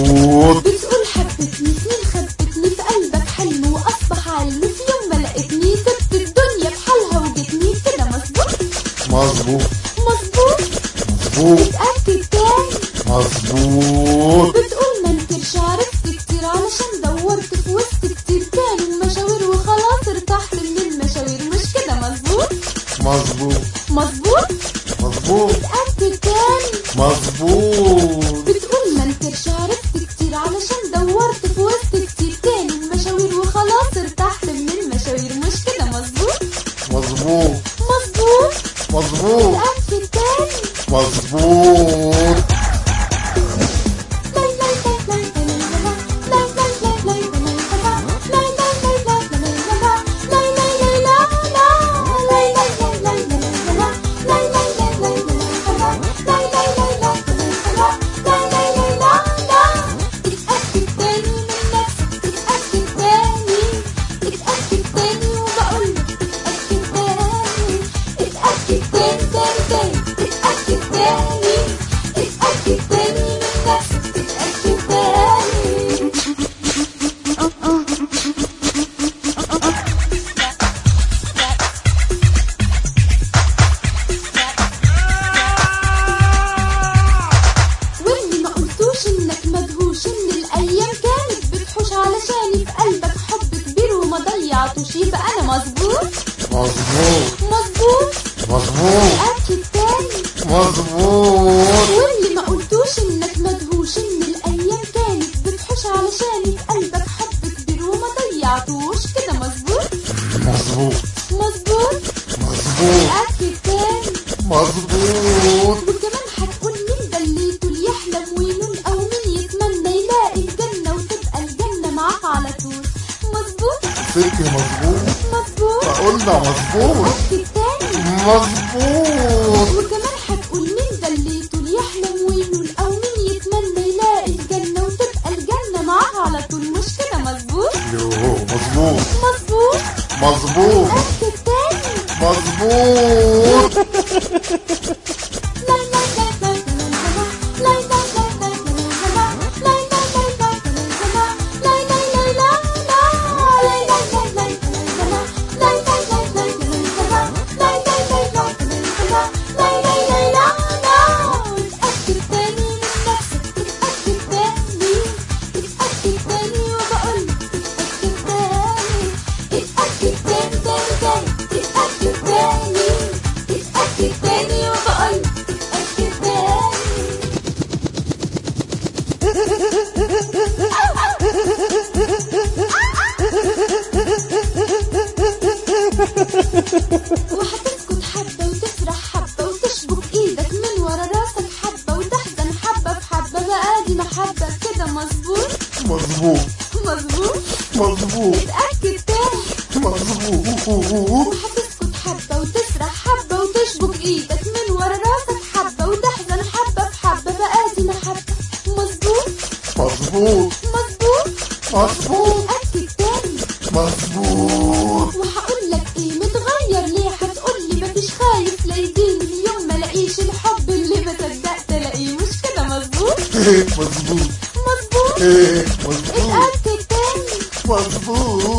مظبوط بتقول حبتني سنين خبتني في قلبك حلم واصبح علم في يوم ما لقيتني سبت الدنيا بحالها وجتني كده مظبوط مظبوط مظبوط مظبوط اتاكد تاني مظبوط بتقول ما انكرش عرفت كتير علشان دورت في وسط كتير كانوا مشاوير وخلاص ارتحت من المشاوير مش كده مظبوط مظبوط مظبوط مظبوط اتاكد تاني مظبوط بتقول ما انكرش عرفت كتير علشان دورت في وسط كتير كانوا مشاوير وخلاص ارتحت من المشاوير مش كده مظبوط مظبوط مظبوط مظبوط اتاكد تاني مظبوط اتأكد تاني من نفسك اتأكد تاني اتأكد تاني وبقولك اتأكد تاني اتأكد تاني تاني تاني اتأكد تاني اتأكد تاني من نفسك اتأكد تاني واللي ما قلتوش انك مدهوش ان الايام كانت بتحوش علشاني في قلبك حب كبير وما ضيعتوش يبقى انا مظبوط مظبوط مظبوط مظبوط اكد تاني مظبوط واللي ما قلتوش انك مدهوش ان الايام كانت بتحوش علشاني في قلبك حب كبير وما ضيعتوش كده مظبوط مظبوط مظبوط مظبوط اكد تاني مظبوط وكمان هتقول مين دليته اللي يحلم وينون او مين يتمنى يلاقي الجنة وتبقى الجنة معاه على طول مظبوط ستي مظبوط مظبوط قلنا مظبوط أكد تاني مظبوط وكمان هتقول مين دليته اللي يحلم وينون او مين يتمنى يلاقي الجنة وتبقى الجنة معاه على طول مش كده مظبوط يو مظبوط مظبوط مظبوط أكد تاني مظبوط لا لا لا لا لا لا لا لا لا لا لا اتأكد تاني من نفسك اتأكد تاني اتأكد تاني وبقولك اتأكد تاني اتأكد تاني تاني تاني اتأكد تاني اتأكد تاني وبقولك اتأكد تاني وهتسكت حبة وتفرح حبة وتشبك ايدك من ورا راسك حبة وتحزن حبة في حبة بقى دي محبة كده مظبوط مظبوط مظبوط مظبوط اتأكد تاني مظبوط وهتسكت حبة وتسرح حبة وتشبك ايدك من ورا راسك حبة وتحزن حبة في حبة بقى دي محبة مظبوط مظبوط مظبوط مظبوط اتأكد تاني مظبوط وهقول لك ايه متغير ليه هتقول لي مفيش خايف لا يجيني اليوم ما لاقيش الحب اللي ما صدقت الاقيه مش كده مظبوط مظبوط مظبوط مظبوط اتأكد تاني مظبوط